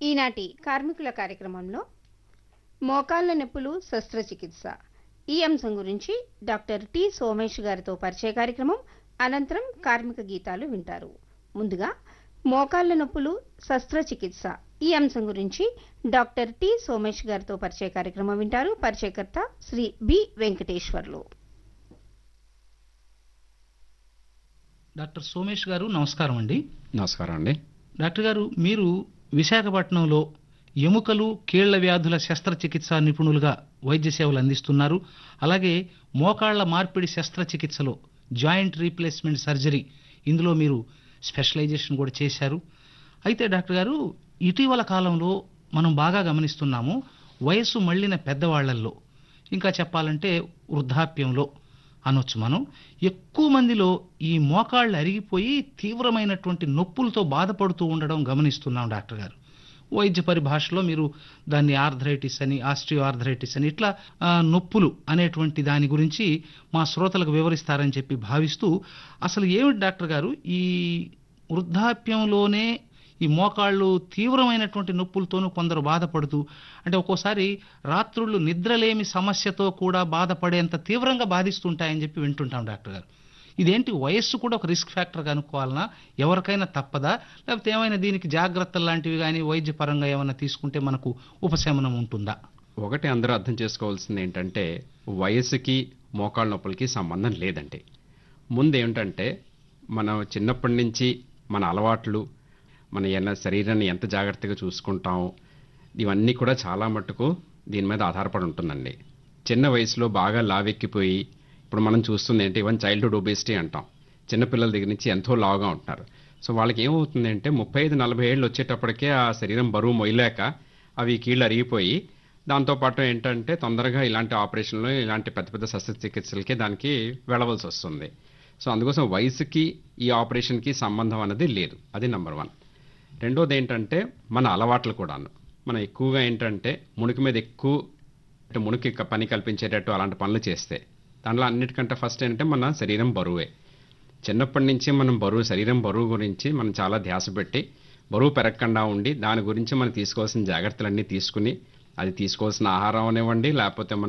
ఈనాటి కార్మికుల కార్యక్రమంలో మోకాళ్ల నొప్పులు శస్త్రచికిత్స ఈ అంశం గురించి డాక్టర్ టి సోమేష్ గారితో పరిచయ కార్యక్రమం అనంతరం కార్మిక గీతాలు వింటారు ముందుగా మోకాళ్ల నొప్పులు శస్త్రచికిత్స ఈ అంశం గురించి డాక్టర్ టి సోమేష్ గారితో పరిచయ కార్యక్రమం వింటారు పరిచయకర్త శ్రీ బి వెంకటేశ్వర్లు డాక్టర్ సోమేష్ గారు నమస్కారం అండి నమస్కారం అండి డాక్టర్ గారు మీరు విశాఖపట్నంలో ఎముకలు కీళ్ల వ్యాధుల శస్త్రచికిత్స నిపుణులుగా వైద్య సేవలు అందిస్తున్నారు అలాగే మోకాళ్ల మార్పిడి శస్త్రచికిత్సలో జాయింట్ రీప్లేస్మెంట్ సర్జరీ ఇందులో మీరు స్పెషలైజేషన్ కూడా చేశారు అయితే డాక్టర్ గారు ఇటీవల కాలంలో మనం బాగా గమనిస్తున్నాము వయస్సు మళ్ళిన పెద్దవాళ్లల్లో ఇంకా చెప్పాలంటే వృద్ధాప్యంలో అనొచ్చు మనం ఎక్కువ మందిలో ఈ మోకాళ్ళు అరిగిపోయి తీవ్రమైనటువంటి నొప్పులతో బాధపడుతూ ఉండడం గమనిస్తున్నాం డాక్టర్ గారు వైద్య పరిభాషలో మీరు దాన్ని ఆర్థరైటిస్ అని ఆస్ట్రియో ఆర్థరైటిస్ అని ఇట్లా ఆ, నొప్పులు అనేటువంటి దాని గురించి మా శ్రోతలకు వివరిస్తారని చెప్పి భావిస్తూ అసలు ఏమిటి డాక్టర్ గారు ఈ వృద్ధాప్యంలోనే ఈ మోకాళ్ళు తీవ్రమైనటువంటి నొప్పులతోనూ కొందరు బాధపడుతూ అంటే ఒక్కోసారి రాత్రుళ్ళు నిద్రలేమి సమస్యతో కూడా బాధపడేంత తీవ్రంగా బాధిస్తుంటాయని చెప్పి వింటుంటాం డాక్టర్ గారు ఇదేంటి వయస్సు కూడా ఒక రిస్క్ ఫ్యాక్టర్ అనుకోవాలనా ఎవరికైనా తప్పదా లేకపోతే ఏమైనా దీనికి జాగ్రత్తలు లాంటివి కానీ వైద్యపరంగా ఏమైనా తీసుకుంటే మనకు ఉపశమనం ఉంటుందా ఒకటి అందరూ అర్థం చేసుకోవాల్సింది ఏంటంటే వయసుకి మోకాళ్ళ నొప్పులకి సంబంధం లేదండి ముందు ఏమిటంటే మనం చిన్నప్పటి నుంచి మన అలవాట్లు మన ఎన్న శరీరాన్ని ఎంత జాగ్రత్తగా చూసుకుంటాం ఇవన్నీ కూడా చాలా మట్టుకు దీని మీద ఆధారపడి ఉంటుందండి చిన్న వయసులో బాగా లావెక్కిపోయి ఇప్పుడు మనం చూస్తుంది ఏంటి ఈవెన్ చైల్డ్హుడ్ ఒబేసిటీ అంటాం చిన్నపిల్లల దగ్గర నుంచి ఎంతో లావుగా ఉంటున్నారు సో వాళ్ళకి ఏమవుతుంది అంటే ముప్పై ఐదు నలభై ఏళ్ళు వచ్చేటప్పటికే ఆ శరీరం బరువు మొయ్యలేక అవి కీళ్ళు అరిగిపోయి దాంతోపాటు ఏంటంటే తొందరగా ఇలాంటి ఆపరేషన్లు ఇలాంటి పెద్ద పెద్ద శస్త్రచికిత్సలకి దానికి వెళ్ళవలసి వస్తుంది సో అందుకోసం వయసుకి ఈ ఆపరేషన్కి సంబంధం అనేది లేదు అది నెంబర్ వన్ రెండోది ఏంటంటే మన అలవాట్లు కూడాను మనం ఎక్కువగా ఏంటంటే మునికి మీద ఎక్కువ అంటే మునికి క- పని కల్పించేటట్టు అలాంటి పనులు చేస్తే దాంట్లో అన్నిటికంటే ఫస్ట్ ఏంటంటే మన శరీరం బరువే చిన్నప్పటి నుంచి మనం బరువు శరీరం బరువు గురించి మనం చాలా ధ్యాస పెట్టి బరువు పెరగకుండా ఉండి దాని గురించి మనం తీసుకోవాల్సిన జాగ్రత్తలన్నీ తీసుకుని అది తీసుకోవాల్సిన ఆహారం అనివ్వండి లేకపోతే మన